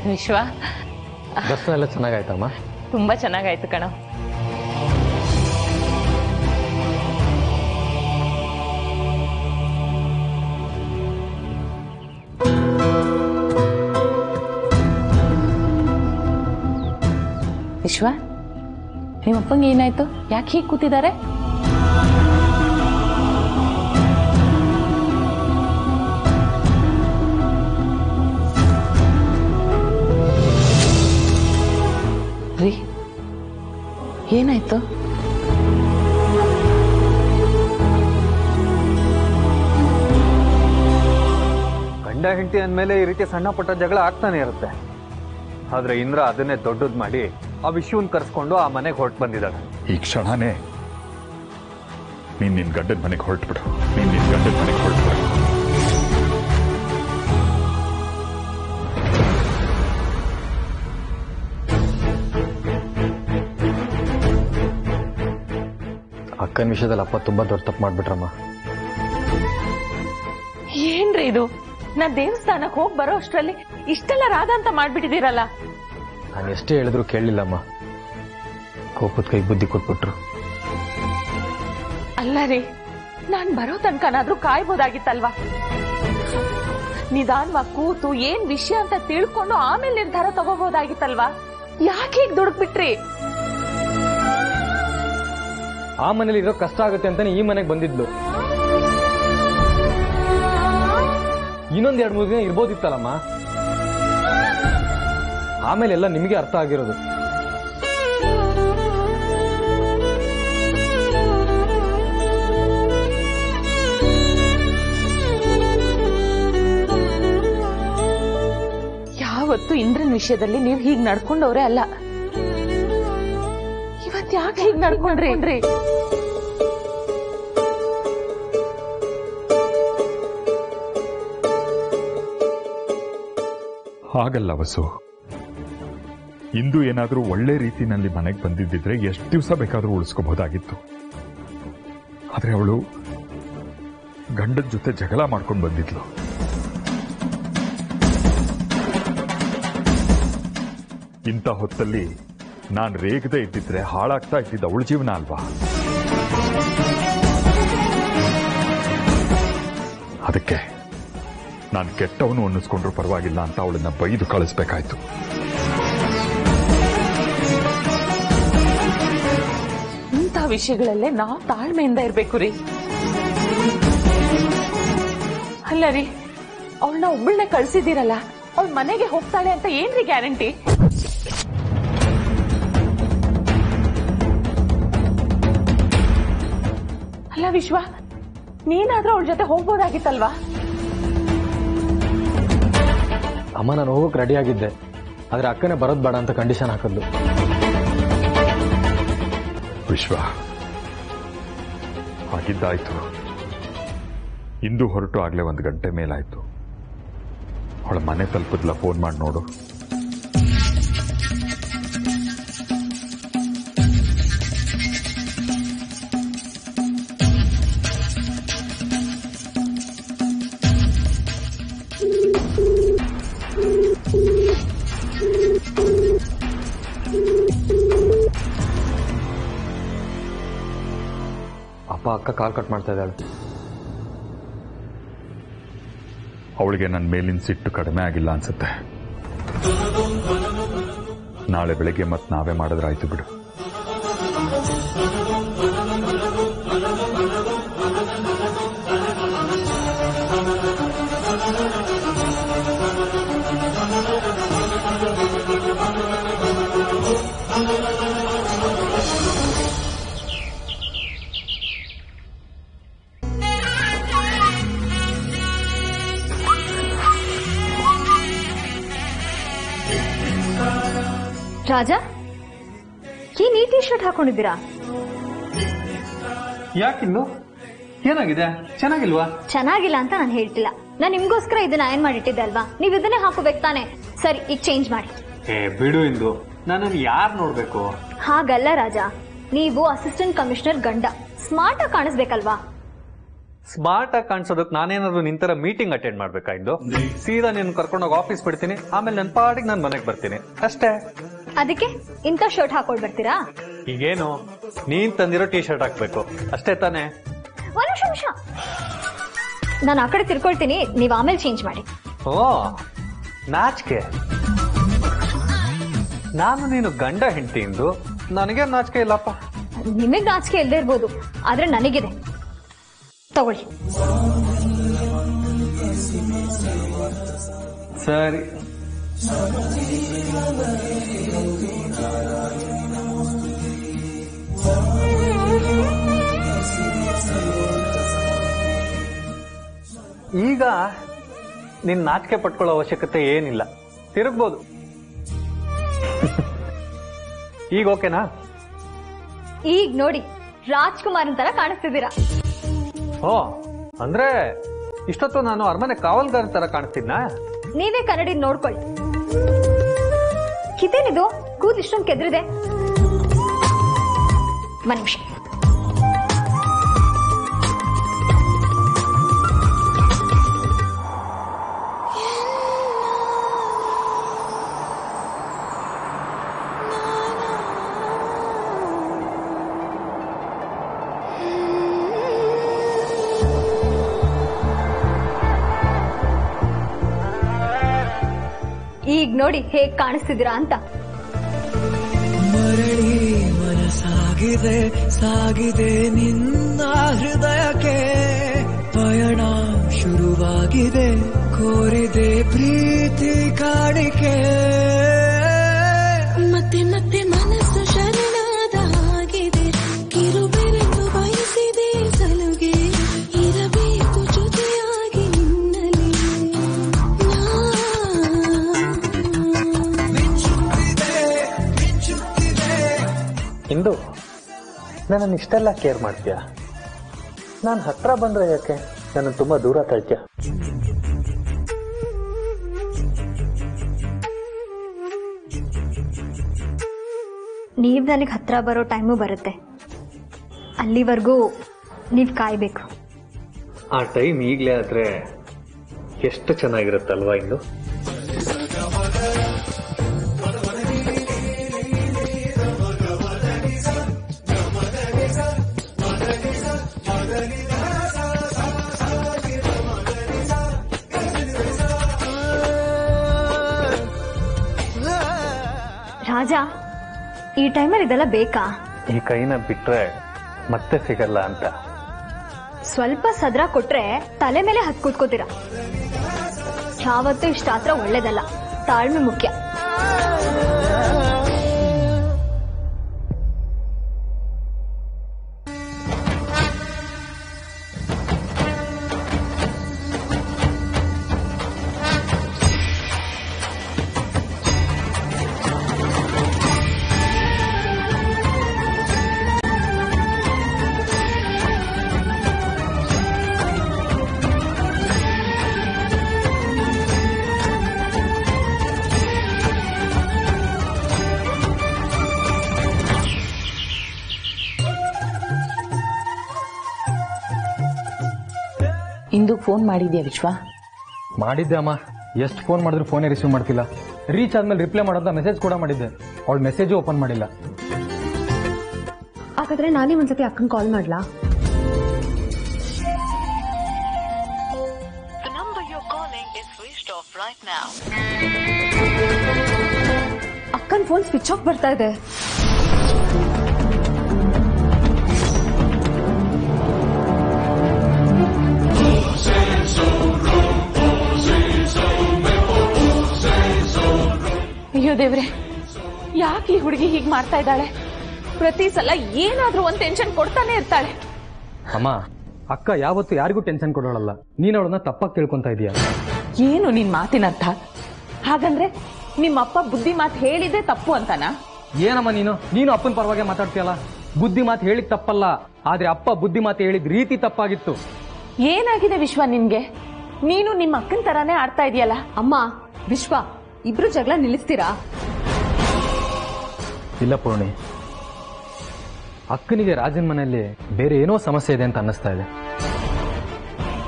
ವಿಶ್ವ ದರ್ಶನ ಎಲ್ಲ ಚೆನ್ನಾಗಾಯ್ತಮ್ಮ ತುಂಬಾ ಚೆನ್ನಾಗಾಯ್ತು ಕಣ ವಿಶ್ವ ನಿಮ್ಮಪ್ಪಂಗೆ ಏನಾಯ್ತು ಯಾಕೆ ಹೀಗೆ ಕೂತಿದ್ದಾರೆ ರೀ ಏನಾಯ್ತು ಗಂಡ ಹೆಂಡತಿ ಅಂದಮೇಲೆ ಈ ರೀತಿ ಸಣ್ಣ ಪುಟ್ಟ ಜಗಳ ಆಗ್ತಾನೆ ಇರುತ್ತೆ ಆದ್ರೆ ಇಂದ್ರ ಅದನ್ನೇ ದೊಡ್ಡದ್ ಮಾಡಿ ಆ ವಿಶ್ವನ್ ಕರ್ಸ್ಕೊಂಡು ಆ ಮನೆಗೆ ಹೊರಟು ಬಂದಿದ್ದಾಳೆ ಈ ಕ್ಷಣನೇ ನೀನ್ ನಿನ್ ಗಂಡನ ಮನೆಗೆ ಹೊರಟ್ಬಿಡು ನೀನ್ ನಿನ್ ಗಂಡನ ಮನೆಗೆ ಹೊರಟ್ಬಿಡು ಅಕ್ಕನ ವಿಷಯದಲ್ಲಿ ಅಪ್ಪ ತುಂಬಾ ದೊಡ್ಡ ತಪ್ಪು ಮಾಡ್ಬಿಟ್ರಮ್ಮ ಏನ್ರಿ ಇದು ನಾ ದೇವಸ್ಥಾನಕ್ ಹೋಗ್ ಬರೋ ಅಷ್ಟ್ರಲ್ಲಿ ಇಷ್ಟೆಲ್ಲ ರಾಧ ಅಂತ ಮಾಡ್ಬಿಟ್ಟಿದ್ದೀರಲ್ಲ ನಾನು ಎಷ್ಟೇ ಹೇಳಿದ್ರು ಕೇಳಲಿಲ್ಲಮ್ಮ ಕೋಪದ ಕೈ ಬುದ್ಧಿ ಕೊಟ್ಬಿಟ್ರು ಅಲ್ಲ ರೀ ನಾನ್ ಬರೋ ತನಕನಾದ್ರೂ ಕಾಯ್ಬೋದಾಗಿತ್ತಲ್ವಾ ನಿಧಾನವಾಗಿ ಕೂತು ಏನ್ ವಿಷಯ ಅಂತ ತಿಳ್ಕೊಂಡು ಆಮೇಲೆ ನಿರ್ಧಾರ ತಗೋಬಹುದಾಗಿತ್ತಲ್ವಾ ಯಾಕೆ ಹೀಗ್ ದುಡುಕ್ಬಿಟ್ರಿ ಆ ಮನೇಲಿ ಇರೋ ಕಷ್ಟ ಆಗುತ್ತೆ ಅಂತಾನೆ ಈ ಮನೆಗೆ ಬಂದಿದ್ಲು ಇನ್ನೊಂದ್ ಎರಡ್ ಮೂರು ದಿನ ಇರ್ಬೋದಿತ್ತಲ್ಲಮ್ಮ ಆಮೇಲೆ ಎಲ್ಲ ನಿಮಗೆ ಅರ್ಥ ಆಗಿರೋದು ಯಾವತ್ತು ಇಂದ್ರನ್ ವಿಷಯದಲ್ಲಿ ನೀವ್ ಹೀಗ್ ನಡ್ಕೊಂಡವ್ರೆ ಅಲ್ಲ ಇವತ್ ಯಾಕೆ ಹೀಗ್ ನಡ್ಕೊಂಡ್ರಿ ಹಾಗಲ್ಲ ವಸು ಇಂದು ಏನಾದರೂ ಒಳ್ಳೆ ರೀತಿನಲ್ಲಿ ಮನೆಗೆ ಬಂದಿದ್ದಿದ್ರೆ ಎಷ್ಟು ದಿವಸ ಬೇಕಾದರೂ ಉಳಿಸ್ಕೋಬಹುದಾಗಿತ್ತು ಆದ್ರೆ ಅವಳು ಗಂಡದ ಜೊತೆ ಜಗಳ ಮಾಡ್ಕೊಂಡು ಬಂದಿದ್ಲು ಇಂಥ ಹೊತ್ತಲ್ಲಿ ನಾನು ರೇಗದೆ ಇದ್ದಿದ್ರೆ ಹಾಳಾಗ್ತಾ ಇದ್ದಿದ್ದ ಅವಳ ಜೀವನ ಅಲ್ವಾ ಅದಕ್ಕೆ ನಾನು ಕೆಟ್ಟವನು ಅನ್ನಿಸ್ಕೊಂಡ್ರು ಪರವಾಗಿಲ್ಲ ಅಂತ ಅವಳನ್ನ ಬೈದು ಕಳಿಸ್ಬೇಕಾಯ್ತು ಇಂಥ ವಿಷಯಗಳಲ್ಲೇ ನಾವ್ ತಾಳ್ಮೆಯಿಂದ ಇರ್ಬೇಕು ರೀ ಅಲ್ಲ ರೀ ಅವಳನ್ನ ಒಬ್ಬಳನ್ನೇ ಕಳ್ಸಿದ್ದೀರಲ್ಲ ಅವಳ ಮನೆಗೆ ಹೋಗ್ತಾಳೆ ಅಂತ ಏನ್ರಿ ಗ್ಯಾರಂಟಿ ಅಲ್ಲ ವಿಶ್ವ ನೀನಾದ್ರೂ ಅವಳ ಜೊತೆ ಹೋಗ್ಬೋದಾಗಿತ್ತಲ್ವಾ ಅಮ್ಮ ನಾನು ಹೋಗಕ್ ರೆಡಿ ಆಗಿದ್ದೆ ಆದ್ರೆ ಅಕ್ಕನೇ ಬರೋದ್ ಬೇಡ ಅಂತ ಕಂಡೀಷನ್ ಹಾಕಿದ್ಲು ವಿಶ್ವ ಆಗಿದ್ದಾಯ್ತು ಇಂದು ಹೊರಟು ಆಗ್ಲೇ ಒಂದು ಗಂಟೆ ಮೇಲಾಯ್ತು ಅವಳ ಮನೆ ತಲುಪಿದ್ಲ ಫೋನ್ ಮಾಡಿ ನೋಡು ಅಪ್ಪ ಅಕ್ಕ ಕಾಲ್ ಕಟ್ ಮಾಡ್ತಾ ಇದ್ದಾಳೆ ಅವಳಿಗೆ ನನ್ನ ಮೇಲಿನ ಸಿಟ್ಟು ಕಡಿಮೆ ಆಗಿಲ್ಲ ಅನ್ಸುತ್ತೆ ನಾಳೆ ಬೆಳಿಗ್ಗೆ ಮತ್ತೆ ನಾವೇ ಮಾಡಿದ್ರಾಯ್ತು ಬಿಡು ರಾಜಾ ಏನ್ ಈ ಟಿ ಶರ್ಟ್ ಹಾಕೊಂಡಿದ್ದೀರಾ ಯಾಕಿನ್ನು ಏನಾಗಿದೆ ಚೆನ್ನಾಗಿಲ್ವಾ ಚೆನ್ನಾಗಿಲ್ಲ ಅಂತ ನಾನು ಹೇಳ್ತಿಲ್ಲ ನಾನು ನಿಮ್ಗೋಸ್ಕರ ಇದನ್ನ ಅಯನ್ ಮಾಡಿಟ್ಟಿದ್ದೆ ಅಲ್ವಾ ನೀವ್ ಇದನ್ನೇ ಹಾಕೋಬೇಕು ತಾನೆ ಸರಿ ಈಗ ಚೇಂಜ್ ಮಾಡಿ ಏ ಬಿಡು ಇಂದು ನನ್ನನ್ನು ಯಾರು ನೋಡ್ಬೇಕು ಹಾಗಲ್ಲ ರಾಜಾ ನೀವು ಅಸಿಸ್ಟೆಂಟ್ ಕಮಿಷನರ್ ಗಂಡ ಸ್ಮಾರ್ಟ್ ಆಗಿ ಕಾಣಿಸ್ಬೇಕಲ್ವಾ ಸ್ಮಾರ್ಟ್ ಆಗಿ ಕಾಣಿಸೋದಕ್ಕೆ ನಾನೇನಾದ್ರು ನಿಂತರ ಮೀಟಿಂಗ್ ಅಟೆಂಡ್ ಮಾಡ್ಬೇಕಾಯ್ತು ಸೀದಾ ನೀನು ಕರ್ಕೊಂಡೋಗಿ ಆಫೀಸ್ ಬಿಡ್ತೀನಿ ಆಮೇಲೆ ನನ್ನ ಪಾಡಿಗೆ ನಾನು ಮನೆಗೆ ಬರ್ತೀನಿ ಅಷ್ಟೇ ಅದಕ್ಕೆ ಇಂಥ ಶರ್ಟ್ ಹಾಕೊಂಡ್ ಬರ್ತೀರಾ ಈಗೇನು ನೀನ್ ತಂದಿರೋ ಟೀ ಶರ್ಟ್ ಹಾಕ್ಬೇಕು ಅಷ್ಟೇ ತಾನೇ ಒಂದ್ ನಿಮಿಷ ನಿಮಿಷ ನಾನು ಆ ಕಡೆ ತಿರ್ಕೊಳ್ತೀನಿ ನೀವ್ ಆಮೇಲೆ ಚೇಂಜ್ ಮಾಡಿ ಓ ನಾಚಿಕೆ ನಾನು ನೀನು ಗಂಡ ಹೆಂಡತಿಯಿಂದ ನನಗೆ ನಾಚಿಕೆ ಇಲ್ಲಪ್ಪ ನಿಮಗ್ ನಾಚಿಕೆ ಇಲ್ಲದೆ ಇರ್ಬೋದು ಆದ್ರೆ ನನಗಿದೆ ತಗೊಳ್ಳಿ ಸರಿ ಈಗ ನಿನ್ ನಾಚಿಕೆ ಪಟ್ಕೊಳ್ಳೋ ಅವಶ್ಯಕತೆ ಏನಿಲ್ಲ ತಿರುಗ್ಬೋದು ಈಗ ಓಕೆನಾ ಈಗ ನೋಡಿ ರಾಜ್ಕುಮಾರ್ ತರ ಕಾಣಿಸ್ತಿದ್ದೀರಾ ಓ ಅಂದ್ರೆ ಇಷ್ಟೊತ್ತು ನಾನು ಅರಮನೆ ಕಾವಲ್ಗಾರ ತರ ಕಾಣಿಸ್ತಿದ್ನಾ ನೀವೇ ಕನ್ನಡಿ ನೋಡ್ಕೊಳ್ಳಿ ಇದೇನಿದು ಕೂದ್ ಇಷ್ಟೊಂದು ಕೆದ್ರಿದೆ ಒಂದ್ ನಿಮಿಷ ಈಗ ನೋಡಿ ಹೇಗ್ ಕಾಣಿಸ್ತಿದ್ದೀರಾ ಅಂತ ಮರಳಿ ಮನಸಾಗಿದೆ ಸಾಗಿದೆ ನಿನ್ನ ಹೃದಯಕ್ಕೆ ಪಯಣ ಶುರುವಾಗಿದೆ ಕೋರಿದೆ ಪ್ರೀತಿ ಕಾಣಿಕೆ ಮತ್ತೆ ಮತ್ತೆ ಮನಸ್ಸು ಶರಣಾದ ಹಾಗಿದೆ ಕಿರುಬೆರಳು ಬಯಸಿದೆ ಸಲುಗೆ ಇರಬೇಕು ಜೊತೆಯಾಗಿ ನಿನ್ನಲಿ ನಾ ಇಂದು ನನ್ನನ್ನು ಇಷ್ಟೆಲ್ಲ ಕೇರ್ ಮಾಡ್ತೀಯ ನಾನು ಹತ್ರ ಬಂದ್ರೆ ಯಾಕೆ ನನ್ನ ತುಂಬಾ ದೂರ ತಳ್ತೀಯ ನೀವ್ ನನಗೆ ಹತ್ರ ಬರೋ ಟೈಮು ಬರುತ್ತೆ ಅಲ್ಲಿವರೆಗೂ ನೀವ್ ಕಾಯ್ಬೇಕು ಆ ಟೈಮ್ ಈಗಲೇ ಆದ್ರೆ ಎಷ್ಟು ಚೆನ್ನಾಗಿರುತ್ತಲ್ವಾ ಇಂದು ರಾಜ ಈ ಟೈಮಲ್ಲಿ ಇದೆಲ್ಲ ಬೇಕಾ ಈ ಕೈನ ಬಿಟ್ರೆ ಮತ್ತೆ ಸಿಗಲ್ಲ ಅಂತ ಸ್ವಲ್ಪ ಸದ್ರ ಕೊಟ್ರೆ ತಲೆ ಮೇಲೆ ಹತ್ ಕೂತ್ಕೋತೀರ ಯಾವತ್ತೂ ಇಷ್ಟ ಹತ್ರ ಒಳ್ಳೇದಲ್ಲ ತಾಳ್ಮೆ ಮುಖ್ಯ ಇಂದು ಫೋನ್ ಮಾಡಿದ್ಯಾ ವಿಶ್ವ ಮಾಡಿದ್ದೆ ಅಮ್ಮ ಎಷ್ಟು ಫೋನ್ ಮಾಡಿದ್ರು ಫೋನೇ ರಿಸೀವ್ ಮಾಡ್ತಿಲ್ಲ ರೀಚ್ ಆದ್ಮೇಲೆ ರಿಪ್ಲೈ ಮಾಡೋದ ಮೆಸೇಜ್ ಕೂಡ ಮಾಡಿದ್ದೆ ಅವಳ ಮೆಸೇಜು ಓಪನ್ ಮಾಡಿಲ್ಲ ಹಾಗಾದ್ರೆ ನಾನೇ ಒಂದ್ಸತಿ ಅಕ್ಕನ್ ಕಾಲ್ ಮಾಡ್ಲಾ The number you're calling is switched off right now. ಅಕ್ಕನ್ ಫೋನ್ ಸ್ವಿಚ್ ಆಫ್ ಬರ್ತಾ ಇದೆ ಅಯ್ಯೋ ದೇವ್ರೆ ಯಾಕೆ ಈ ಹುಡುಗಿ ಹೀಗ್ ಮಾಡ್ತಾ ಇದ್ದಾಳೆ ಪ್ರತಿ ಸಲ ಏನಾದ್ರೂ ಒಂದ್ ಟೆನ್ಷನ್ ಕೊಡ್ತಾನೆ ಇರ್ತಾಳೆ ಅಮ್ಮ ಅಕ್ಕ ಯಾವತ್ತು ಯಾರಿಗೂ ಟೆನ್ಷನ್ ಕೊಡೋಳಲ್ಲ ನೀನ್ ಅವಳನ್ನ ತಪ್ಪಾಗಿ ತಿಳ್ಕೊಂತ ಇದೀಯ ಏನು ನಿನ್ ಮಾತಿನ ಅರ್ಥ ಹಾಗಂದ್ರೆ ನಿಮ್ಮಪ್ಪ ಬುದ್ಧಿ ಮಾತು ಹೇಳಿದೆ ತಪ್ಪು ಅಂತನಾ ಏನಮ್ಮ ನೀನು ನೀನು ಅಪ್ಪನ ಪರವಾಗಿ ಮಾತಾಡ್ತೀಯಲ್ಲ ಬುದ್ಧಿ ಮಾತು ಹೇಳಿದ್ ತಪ್ಪಲ್ಲ ಆದ್ರೆ ಅಪ್ಪ ಬುದ್ಧಿ ಮಾತು ಹೇಳಿದ ರೀತಿ ತಪ್ಪಾಗಿತ್ತು ಏನಾಗಿದೆ ವಿಶ್ವ ನಿನ್ಗೆ ನೀನು ನಿಮ್ಮ ಅಕ್ಕನ ತರಾನೇ ಆಡ್ತಾ ಇದೆಯಲ್ಲ ಅಮ್ಮ ವಿಶ್ವ ಇಬ್ರು ಜಗಳ ನಿಲ್ಲಿಸ್ತೀರಾ ಇಲ್ಲ ಪೂರ್ಣಿ ಅಕ್ಕನಿಗೆ ರಾಜನ್ ಮನೆಯಲ್ಲಿ ಬೇರೆ ಏನೋ ಸಮಸ್ಯೆ ಇದೆ ಅಂತ ಅನ್ನಿಸ್ತಾ ಇದೆ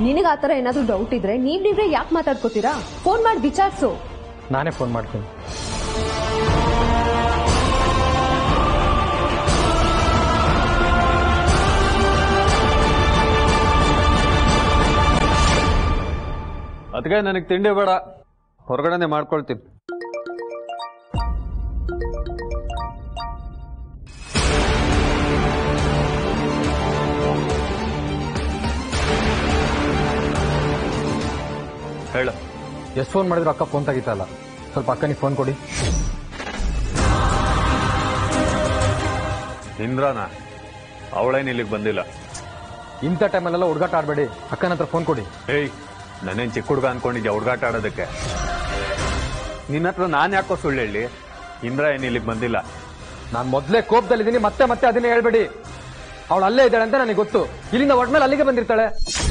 ನಿನಗೆ ಆ ಥರ ಏನಾದರೂ ಡೌಟ್ ಇದ್ರೆ ನೀವ್ ನೀವೇ ಯಾಕೆ ಮಾತಾಡ್ಕೋತೀರಾ ಫೋನ್ ಮಾಡಿ ವಿಚಾರಿಸು ನಾನೇ ಫೋನ್ ಮಾಡ್ತೀನಿ ಅದಕ್ಕೆ ನನಗೆ ತಿಂಡಿ ಬೇಡ ಹೊರಗಡೆನೆ ಮಾಡ್ಕೊಳ್ತೀನಿ ಹೇಳ ಎಷ್ಟು ಫೋನ್ ಮಾಡಿದ್ರು ಅಕ್ಕ ಫೋನ್ ತೆಗಿತಲ್ಲ ಸ್ವಲ್ಪ ಅಕ್ಕನಿಗೆ ಫೋನ್ ಕೊಡಿ ಇಂದ್ರಾನ ಅವಳೇನು ಇಲ್ಲಿಗೆ ಬಂದಿಲ್ಲ ಇಂಥ ಟೈಮಲ್ಲೆಲ್ಲ ಹುಡುಗಾಟ ಆಡಬೇಡಿ ಅಕ್ಕನ ಹತ್ರ ಫೋನ್ ಕೊಡಿ ಏಯ್ ನಾನೇನ್ ಚಿಕ್ಕ ಹುಡುಗ ಅನ್ಕೊಂಡಿದ್ಯಾ ಹುಡುಗಾಟ ಆಡೋದಕ್ಕೆ ನಿನ್ನ ಹತ್ರ ನಾನು ಯಾಕೋ ಸುಳ್ಳು ಹೇಳಿ ಇಂದ್ರ ಏನ್ ಇಲ್ಲಿಗೆ ಬಂದಿಲ್ಲ ನಾನು ಮೊದಲೇ ಕೋಪದಲ್ಲಿದ್ದೀನಿ ಮತ್ತೆ ಮತ್ತೆ ಅದನ್ನೇ ಹೇಳ್ಬೇಡಿ ಅವಳು ಅಲ್ಲೇ ಇದ್ದಾಳೆ ಅಂತ ನನಗೆ ಗೊತ್ತು ಇಲ್ಲಿಂದ ಒಟ್ಮೇಲೆ ಅಲ್ಲಿಗೆ ಬಂದಿರ್ತಾಳೆ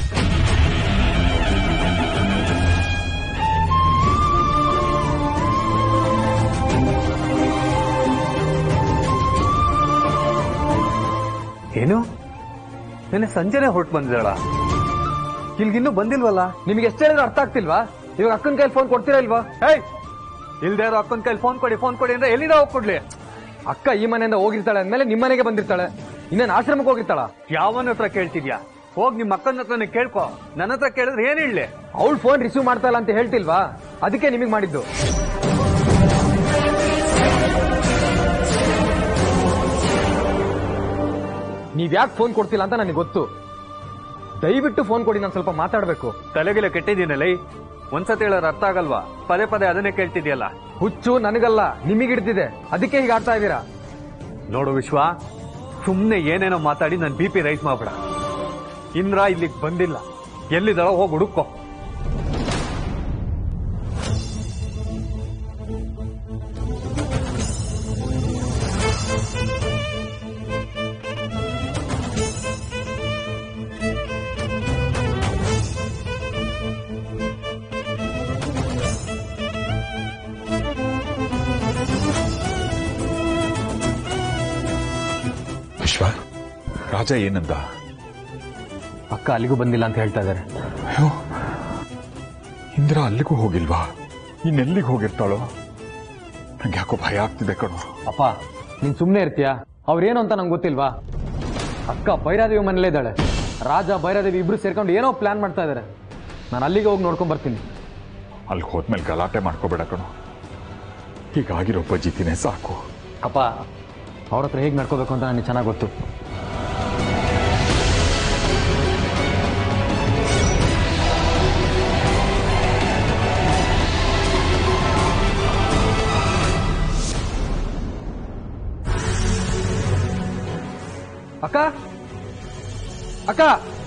ಏನು ನೆನ್ನೆ ಸಂಜೆನೆ ಹೊರಟು ಬಂದಿದ್ದಾಳ ಇಲ್ಗಿನ್ನೂ ಬಂದಿಲ್ವಲ್ಲ ನಿಮಗೆ ಎಷ್ಟು ಹೇಳಿದ್ರು ಅರ್ಥ ಆಗ್ತಿಲ್ವಾ ಇವಾಗ ಅಕ್ಕನ ಕೈಲಿ ಫೋನ್ ಕೊಡ್ತೀರಾ ಇಲ್ವಾ ಏಯ್ ಇಲ್ದೇ ಇರೋ ಅಕ್ಕನ ಕೈಲಿ ಫೋನ್ ಕೊಡಿ ಫೋನ್ ಕೊಡಿ ಅಂದ್ರೆ ಎಲ್ಲಿಂದ ಹೋಗಿ ಕೊಡ್ಲಿ ಅಕ್ಕ ಈ ಮನೆಯಿಂದ ಹೋಗಿರ್ತಾಳೆ ಅಂದ್ಮೇಲೆ ನಿಮ್ಮ ಮನೆಗೆ ಬಂದಿರ್ತಾಳೆ ಇನ್ನೇನು ಆಶ್ರಮಕ್ಕೆ ಹೋಗಿರ್ತಾಳ ಯಾವನ ಹತ್ರ ಕೇಳ್ತಿದ್ಯಾ ಹೋಗ್ ನಿಮ್ಮ ಅಕ್ಕನ ಹತ್ರನೇ ಕೇಳ್ಕೊ ನನ್ನ ಹತ್ರ ಕೇಳಿದ್ರೆ ಏನ್ ಹೇಳಿ ಅವಳು ಫೋನ್ ರಿಸೀವ್ ಮಾಡ್ತಾ ಇಲ್ಲ ಅಂತ ಹೇಳ್ತಿಲ್ವಾ ಅದಕ್ಕೆ ನಿಮಗೆ ಮಾಡಿದ್ದು ನೀವ್ ಯಾಕೆ ಫೋನ್ ಕೊಡ್ತಿಲ್ಲ ಅಂತ ನನಗೆ ಗೊತ್ತು ದಯವಿಟ್ಟು ಫೋನ್ ಕೊಡಿ ನಾನು ಸ್ವಲ್ಪ ಮಾತಾಡ್ಬೇಕು ತಲೆಗಿಲೆ ಕೆಟ್ಟಿದ್ದೀನಲ್ಲ ಒಂದ್ಸತಿ ಹೇಳೋರು ಅರ್ಥ ಆಗಲ್ವಾ ಪದೇ ಪದೇ ಅದನ್ನೇ ಕೇಳ್ತಿದ್ಯಲ್ಲ ಹುಚ್ಚು ನನಗಲ್ಲ ನಿಮಗಿಡ್ತಿದೆ ಅದಕ್ಕೆ ಹೀಗೆ ಆಡ್ತಾ ಇದ್ದೀರಾ ನೋಡು ವಿಶ್ವ ಸುಮ್ನೆ ಏನೇನೋ ಮಾತಾಡಿ ನನ್ ಬಿ ಪಿ ರೈಸ್ ಮಾಡ್ಬೇಡ ಇಂದ್ರ ಇಲ್ಲಿಗೆ ಬಂದಿಲ್ಲ ಎಲ್ಲಿದ್ದಾಳೋ ಹೋಗಿ ಹುಡುಕೋ ವಿಶ್ವ ರಾಜ ಏನಂದ ಅಕ್ಕ ಅಲ್ಲಿಗೂ ಬಂದಿಲ್ಲ ಅಂತ ಹೇಳ್ತಾ ಇದ್ದಾರೆ ಅಯ್ಯೋ ಇಂದ್ರ ಅಲ್ಲಿಗೂ ಹೋಗಿಲ್ವಾ ಇನ್ನೆಲ್ಲಿಗೆ ಹೋಗಿರ್ತಾಳೋ ನಂಗೆ ಯಾಕೋ ಭಯ ಆಗ್ತಿದೆ ಕಣೋ ಅಪ್ಪ ನೀನ್ ಸುಮ್ಮನೆ ಇರ್ತೀಯಾ ಅವ್ರೇನು ಅಂತ ನಂಗೆ ಗೊತ್ತಿಲ್ವಾ ಅಕ್ಕ ಭೈರಾದೇವಿ ಮನೇಲೇ ಇದ್ದಾಳೆ ರಾಜ ಭೈರಾದೇವಿ ಇಬ್ರು ಸೇರ್ಕೊಂಡು ಏನೋ ಪ್ಲಾನ್ ಮಾಡ್ತಾ ಇದ್ದಾರೆ ನಾನು ಅಲ್ಲಿಗೆ ಹೋಗಿ ನೋಡ್ಕೊಂಡ್ ಬರ್ತೀನಿ ಅಲ್ಲಿ ಹೋದ್ಮೇಲೆ ಗಲಾಟೆ ಮಾಡ್ಕೋಬೇಡ ಕಣೋ ಹೀಗಾಗಿರೋ ಬಜಿತಿನೇ ಸಾಕು ಅಪ್ಪ ಅವ್ರ ಹತ್ರ ಹೇಗೆ ನಡ್ಕೋಬೇಕು ಅಂತ ನನಗೆ ಚೆನ್ನಾಗಿ ಗೊತ್ತು ಅಕ್ಕ ಅಕ್ಕ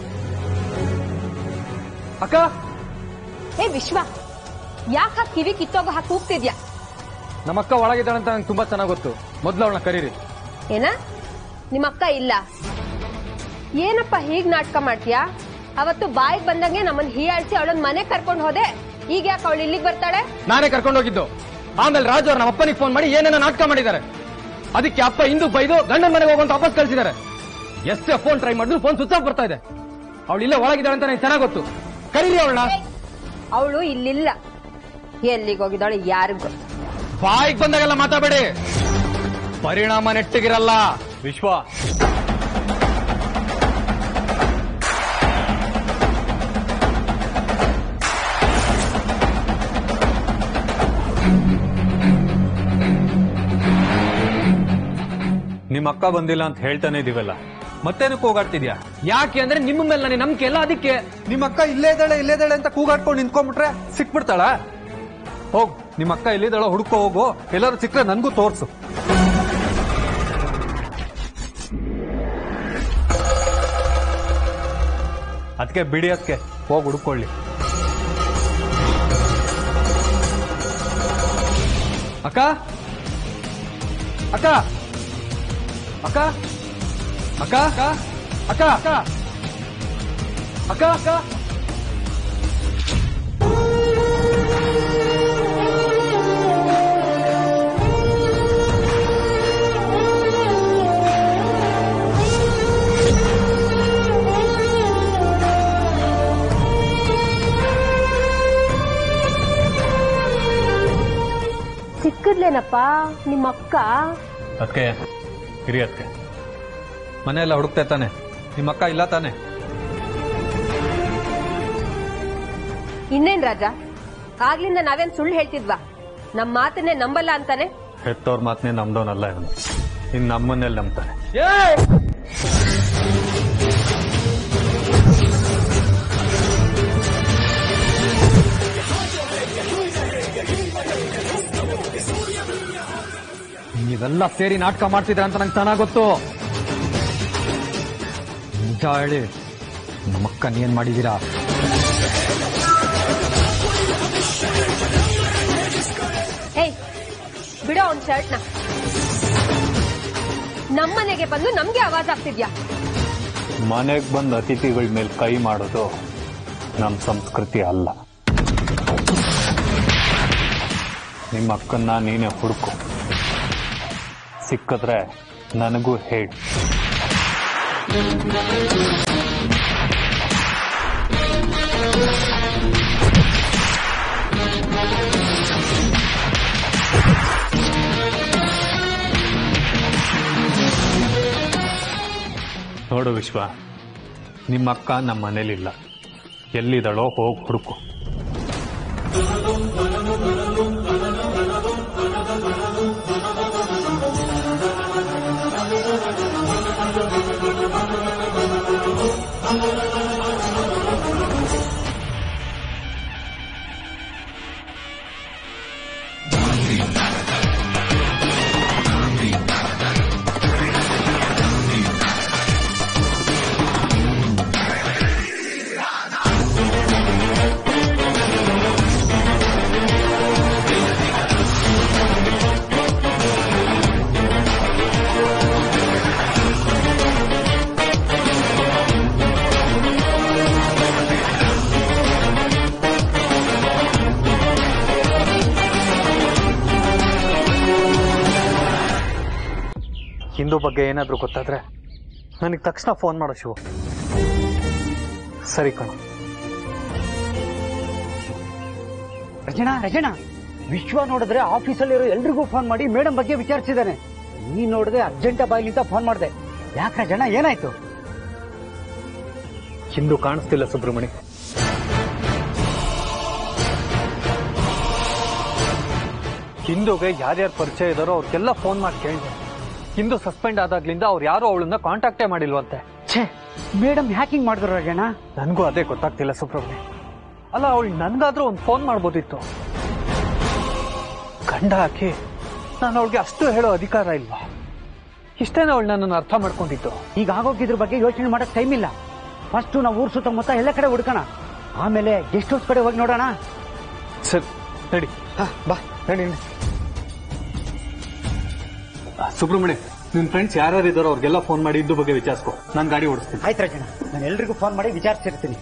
ಅಕ್ಕ ಏ ವಿಶ್ವ ಯಾಕೆ ಹಾಕಿ ಕಿವಿ ಕಿತ್ತೋಗ ಹಾಕಿ ಹೋಗ್ತಿದ್ಯಾ ನಮ್ಮಕ್ಕ ಒಳಗಿದ್ದಾಳೆ ಅಂತ ನಂಗೆ ತುಂಬಾ ಚೆನ್ನಾಗಿ ಗೊತ್ತು ಮೊದಲು ಅವಳನ್ನ ಕರೀರಿ ಏನ ನಿಮ್ಮ ಅಕ್ಕ ಇಲ್ಲ ಏನಪ್ಪ ಹೀಗ್ ನಾಟಕ ಮಾಡ್ತೀಯಾ ಅವತ್ತು ಬಾಯಿಗೆ ಬಂದಂಗೆ ನಮ್ಮನ್ನ ಹೀಯಾಳ್ಸಿ ಅವಳನ್ನ ಮನೆ ಕರ್ಕೊಂಡು ಹೋದೆ ಈಗ ಯಾಕೆ ಅವಳು ಇಲ್ಲಿಗೆ ಬರ್ತಾಳೆ ನಾನೇ ಕರ್ಕೊಂಡು ಹೋಗಿದ್ದು ಆಮೇಲೆ ರಾಜು ಅವ್ರ ನಮ್ಮ ಅಪ್ಪನಿಗೆ ಫೋನ್ ಮಾಡಿ ಏನೇನೋ ನಾಟಕ ಮಾಡಿದ್ದಾರೆ ಅದಕ್ಕೆ ಅಪ್ಪ ಇಂದು ಬೈದು ಗಂಡನ ಮನೆಗೆ ಹೋಗುವಂತ ವಾಪಸ್ ಕಳಿಸಿದ್ದಾರೆ ಎಷ್ಟೇ ಫೋನ್ ಟ್ರೈ ಮಾಡಿದ್ರು ಫೋನ್ ಸ್ವಿಚ್ ಆಫ್ ಬರ್ತಾ ಇದೆ ಅವಳು ಇಲ್ಲೇ ಒಳಗಿದ್ದಾಳೆ ಅಂತ ನನಗೆ ಚೆನ್ನಾಗಿ ಗೊತ್ತು ಕರೀರಿ ಅವಳನ್ನ ಅವಳು ಇಲ್ಲಿಲ್ಲ ಎಲ್ಲಿಗೆ ಹೋಗಿದ್ದಾಳೆ ಯಾರಿಗೂ ಗೊತ್ತು ಬಾಯಿಗೆ ಬಂದಾಗೆಲ್ಲ ಮಾತಾಡಬೇಡಿ ಪರಿಣಾಮ ನೆಟ್ಟಿಗಿರಲ್ಲ ವಿಶ್ವ ನಿಮ್ಮ ಅಕ್ಕ ಬಂದಿಲ್ಲ ಅಂತ ಹೇಳ್ತಾನೆ ಇದೀವಲ್ಲ ಮತ್ತೇನಕ್ಕೆ ಹೋಗಾಡ್ತಿದ್ಯಾ ಯಾಕೆ ಅಂದ್ರೆ ನಿಮ್ಮ ಮೇಲೆ ನನಗೆ ನಂಬಿಕೆ ಇಲ್ಲ ಅದಕ್ಕೆ ನಿಮ್ಮ ಅಕ್ಕ ಇಲ್ಲೇ ಇದ್ದಾಳೆ ಇಲ್ಲೇ ಇದ್ದಾಳೆ ಅಂತ ಕೂಗಾಡ್ಕೊಂಡು ನಿಂತ್ಕೊಂಡ್ಬಿಟ್ರೆ ಸಿಕ್ಬಿಡ್ತಾಳ ಹೋಗ್ ನಿಮ್ಮ ಅಕ್ಕ ಎಲ್ಲಿದ್ದಾಳೋ ಹುಡ್ಕೋ ಹೋಗು ಎಲ್ಲರೂ ಸಿಕ್ಕರೆ ನನ್ಗೂ ತೋರ್ಸು ಅದಕ್ಕೆ ಬಿಡಿ ಅದಕ್ಕೆ ಹೋಗಿ ಹುಡ್ಕೊಳ್ಳಿ ಅಕ್ಕ ಅಕ್ಕ ಅಕ್ಕ ಅಕ್ಕ ಅಕ್ಕ ಅಕ್ಕ ಅಕ್ಕ ಅಕ್ಕ ಅಕ್ಕ ಎಲ್ಲೇನಪ್ಪ ನಿಮ್ಮ ಅಕ್ಕ ಅದಕ್ಕೆ ಹಿರಿ ಅದಕ್ಕೆ ಮನೆಯೆಲ್ಲ ಹುಡುಕ್ತಾ ತಾನೆ ನಿಮ್ಮ ಅಕ್ಕ ಇಲ್ಲ ತಾನೆ ಇನ್ನೇನ್ ರಾಜ ಆಗ್ಲಿಂದ ನಾವೇನ್ ಸುಳ್ಳು ಹೇಳ್ತಿದ್ವಾ ನಮ್ ಮಾತನ್ನೇ ನಂಬಲ್ಲ ಅಂತಾನೆ ಹೆತ್ತವ್ರ ಮಾತನ್ನೇ ನಮ್ದವನಲ್ಲ ಇವನು ಇನ್ನು ನಮ್ಮನ್ನೆಲ್ಲ ನಂಬ್ತಾನೆ ನೀವೆಲ್ಲ ಸೇರಿ ನಾಟಕ ಮಾಡ್ತಿದ್ರ ಅಂತ ನಂಗೆ ಚೆನ್ನಾಗ್ ಗೊತ್ತು ನಿಜ ಹೇಳಿ ನಮ್ಮಕ್ಕನ್ ಏನ್ ಮಾಡಿದೀರಾ ಏಯ್ ಬಿಡೋ ಅವ್ನ್ ಶರ್ಟ್ನ ನಮ್ಮನೆಗೆ ಬಂದು ನಮ್ಗೆ ಆವಾಜ್ ಆಗ್ತಿದ್ಯಾ ಮನೆಗೆ ಬಂದ ಅತಿಥಿಗಳ ಮೇಲೆ ಕೈ ಮಾಡೋದು ನಮ್ಮ ಸಂಸ್ಕೃತಿ ಅಲ್ಲ ನಿಮ್ಮ ಅಕ್ಕನ್ನ ನೀನೇ ಹುಡುಕು ಸಿಕ್ಕಿದ್ರೆ ನನಗೂ ಹೇಳಿ ನೋಡು ವಿಶ್ವ ನಿಮ್ಮ ಅಕ್ಕ ನಮ್ಮ ಮನೇಲಿಲ್ಲ ಎಲ್ಲಿದ್ದಾಳೋ ಹೋಗಿ ಹುಡುಕು ಹಿಂದೂ ಬಗ್ಗೆ ಏನಾದರೂ ಗೊತ್ತಾದ್ರೆ ನನಗೆ ತಕ್ಷಣ ಫೋನ್ ಮಾಡೋ ಶಿವು ಸರಿ ಕಣ ರಜನಾ ರಜನಾ ವಿಶ್ವ ನೋಡಿದ್ರೆ ಆಫೀಸಲ್ಲಿರೋ ಎಲ್ರಿಗೂ ಫೋನ್ ಮಾಡಿ ಮೇಡಮ್ ಬಗ್ಗೆ ವಿಚಾರಿಸಿದ್ದಾನೆ ನೀ ನೋಡಿದ್ರೆ ಅರ್ಜೆಂಟ ಬಾಯ್ಲಿಂದ ಫೋನ್ ಮಾಡಿದೆ ಯಾಕೆ ರಜನಾ ಏನಾಯ್ತು ಹಿಂದೂ ಕಾಣಿಸ್ತಿಲ್ಲ ಸುಬ್ರಹ್ಮಣಿ ಹಿಂದೂಗೆ ಯಾರ್ಯಾರು ಪರಿಚಯ ಇದಾರೋ ಅವ್ರಿಗೆಲ್ಲ ಫೋನ್ ಮಾಡಿ ಕೇಳಿದೆ ಹಿಂದೂ ಸಸ್ಪೆಂಡ್ ಆದಾಗ್ಲಿಂದ ಅವ್ರು ಯಾರು ಅವಳನ್ನ ಕಾಂಟ್ಯಾಕ್ಟೇ ಮಾಡಿಲ್ವಂತೆ ಛೇ ಮೇಡಮ್ ಹ್ಯಾಕಿಂಗ್ ಮಾಡಿದ್ರು ರಜನಾ ನನಗೂ ಅದೇ ಗೊತ್ತಾಗ್ತಿಲ್ಲ ಸುಬ್ರಹ್ಮಣ್ಯ ಅಲ್ಲ ಅವಳು ನನ್ಗಾದ್ರೂ ಒಂದು ಫೋನ್ ಮಾಡ್ಬೋದಿತ್ತು ಗಂಡ ಹಾಕಿ ನಾನು ಅವಳಿಗೆ ಅಷ್ಟು ಹೇಳೋ ಅಧಿಕಾರ ಇಲ್ವಾ ಇಷ್ಟೇನ ಅವಳು ನನ್ನನ್ನು ಅರ್ಥ ಮಾಡ್ಕೊಂಡಿತ್ತು ಈಗ ಆಗೋಗಿದ್ರ ಬಗ್ಗೆ ಯೋಚನೆ ಮಾಡಕ್ ಟೈಮ್ ಇಲ್ಲ ಫಸ್ಟ್ ನಾವು ಊರ್ ಸುತ್ತಮುತ್ತ ಎಲ್ಲ ಕಡೆ ಹುಡ್ಕೋಣ ಆಮೇಲೆ ಗೆಸ್ಟ್ ಹೌಸ್ ಕಡೆ ಹೋಗಿ ನೋಡೋಣ ಸರಿ ನಡಿ ಬಾ ನಡಿ ನಡಿ. ಆ, ಸುಬ್ರಹ್ಮಣ್ಯ ನಿನ್ ಫ್ರೆಂಡ್ಸ್ ಯಾರ್ಯಾರು ಇದ್ದಾರೋ ಅವ್ರಿಗೆಲ್ಲ ಫೋನ್ ಮಾಡಿ ಇದ್ದು ಬಗ್ಗೆ ವಿಚಾರಿಸ್ಕೊ ನಾನು ಗಾಡಿ ಓಡಿಸ್ತೀನಿ ಆಯ್ತು ರಜನಾ ನಾನು ಎಲ್ರಿಗೂ ಫೋನ್ ಮಾಡಿ ವಿಚಾರಿಸಿರ್ತೀನಿ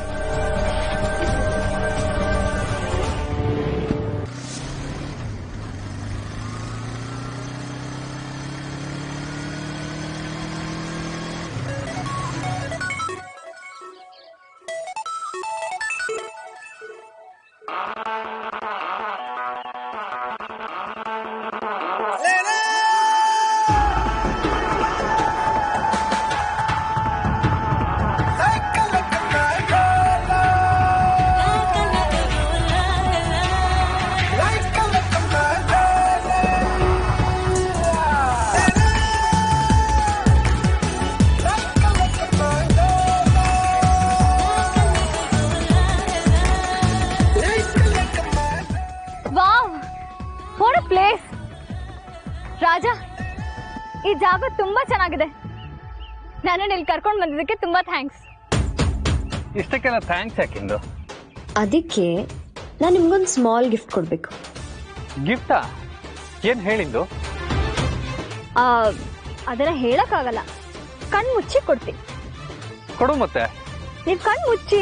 ವಾವ್ ವಾಟ್ ಪ್ಲೇಸ್ ರಾಜ ಈ ಜಾಗ ತುಂಬಾ ಚೆನ್ನಾಗಿದೆ ನನ್ನನ್ನು ಇಲ್ಲಿ ಕರ್ಕೊಂಡು ಬಂದಿದ್ದಕ್ಕೆ ತುಂಬಾ ಥ್ಯಾಂಕ್ಸ್ ಇಷ್ಟಕ್ಕೆಲ್ಲ ಥ್ಯಾಂಕ್ಸ್ ಯಾಕಿಂದು ಅದಕ್ಕೆ ನಾನು ನಿಮ್ಗೊಂದು ಸ್ಮಾಲ್ ಗಿಫ್ಟ್ ಕೊಡ್ಬೇಕು ಗಿಫ್ಟಾ ಏನ್ ಹೇಳಿದ್ದು ಆ, ಅದನ್ನ ಹೇಳಕ್ಕಾಗಲ್ಲ ಕಣ್ ಮುಚ್ಚಿ ಕೊಡ್ತೀನಿ ಕೊಡು ಮತ್ತೆ ನೀವ್ ಕಣ್ ಮುಚ್ಚಿ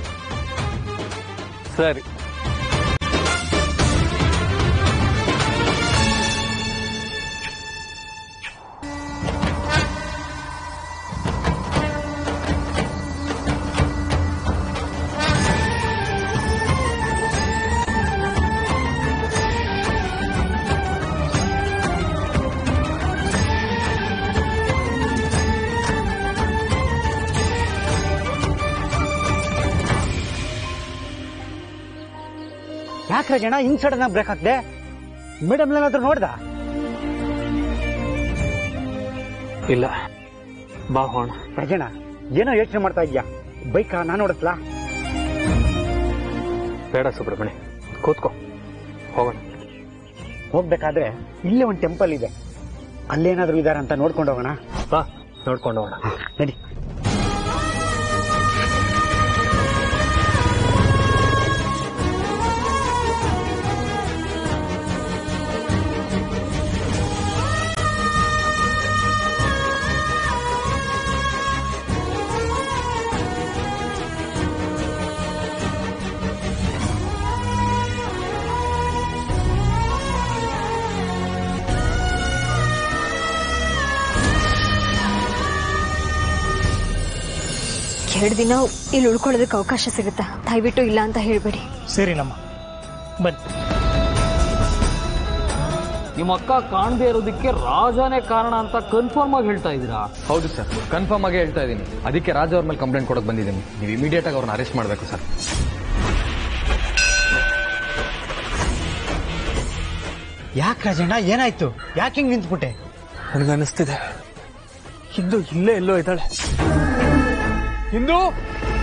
ಸರಿ ಯಾಕೆ ರಜಣ ಹಿಂಗ್ ಸಡನ್ ಆಗಿ ಬ್ರೇಕ್ ಹಾಕ್ದೆ ಮೇಡಮ್ ಏನಾದ್ರು ನೋಡ್ದ ಇಲ್ಲ ಬಾ ಹೋಣ ರಜಣ ಏನೋ ಯೋಚನೆ ಮಾಡ್ತಾ ಇದ್ಯಾ ಬೈಕ್ ನಾನು ನೋಡತ್ಲಾ ಬೇಡ ಸುಬ್ರಹ್ಮಣ್ಯ ಕೂತ್ಕೋ ಹೋಗೋಣ ಹೋಗ್ಬೇಕಾದ್ರೆ ಇಲ್ಲೇ ಒಂದು ಟೆಂಪಲ್ ಇದೆ ಅಲ್ಲೇನಾದ್ರೂ ಇದಾರ ಅಂತ ನೋಡ್ಕೊಂಡು ಹೋಗೋಣ ಬಾ ನೋಡ್ಕೊಂಡು ಹೋಗೋಣ ನಡಿ ಎರಡು ದಿನ ಇಲ್ಲಿ ಉಳ್ಕೊಳ್ಳೋದಕ್ಕೆ ಅವಕಾಶ ಸಿಗುತ್ತಾ ದಯವಿಟ್ಟು ಇಲ್ಲ ಅಂತ ಹೇಳ್ಬೇಡಿ ಸರಿನಮ್ಮ ಬನ್ನಿ ನಿಮ್ಮ ಅಕ್ಕ ಕಾಣದೇ ಇರೋದಕ್ಕೆ ರಾಜಾನೇ ಕಾರಣ ಅಂತ ಕನ್ಫರ್ಮ್ ಆಗಿ ಹೇಳ್ತಾ ಇದ್ದೀರಾ ಹೌದು ಸರ್ ಕನ್ಫರ್ಮ್ ಆಗಿ ಹೇಳ್ತಾ ಇದ್ದೀನಿ ಅದಕ್ಕೆ ರಾಜ ಅವ್ರ ಮೇಲೆ ಕಂಪ್ಲೇಂಟ್ ಕೊಡಕ್ ಬಂದಿದ್ದೀನಿ ನೀವು ಇಮಿಡಿಯೇಟ್ ಆಗಿ ಅವ್ರನ್ನ ಅರೆಸ್ಟ್ ಮಾಡಬೇಕು ಸರ್ ಯಾಕೆ ರಾಜಣ್ಣ ಏನಾಯ್ತು ಯಾಕೆ ಹಿಂಗ್ ನಿಂತ್ಬಿಟ್ಟೆ ನನಗನ್ನಿಸ್ತಿದೆ ಹಿಂದೂ ಇಲ್ಲೇ ಎಲ್ಲೋ ಇದ್ದಾಳೆ ಹಿಂದೂ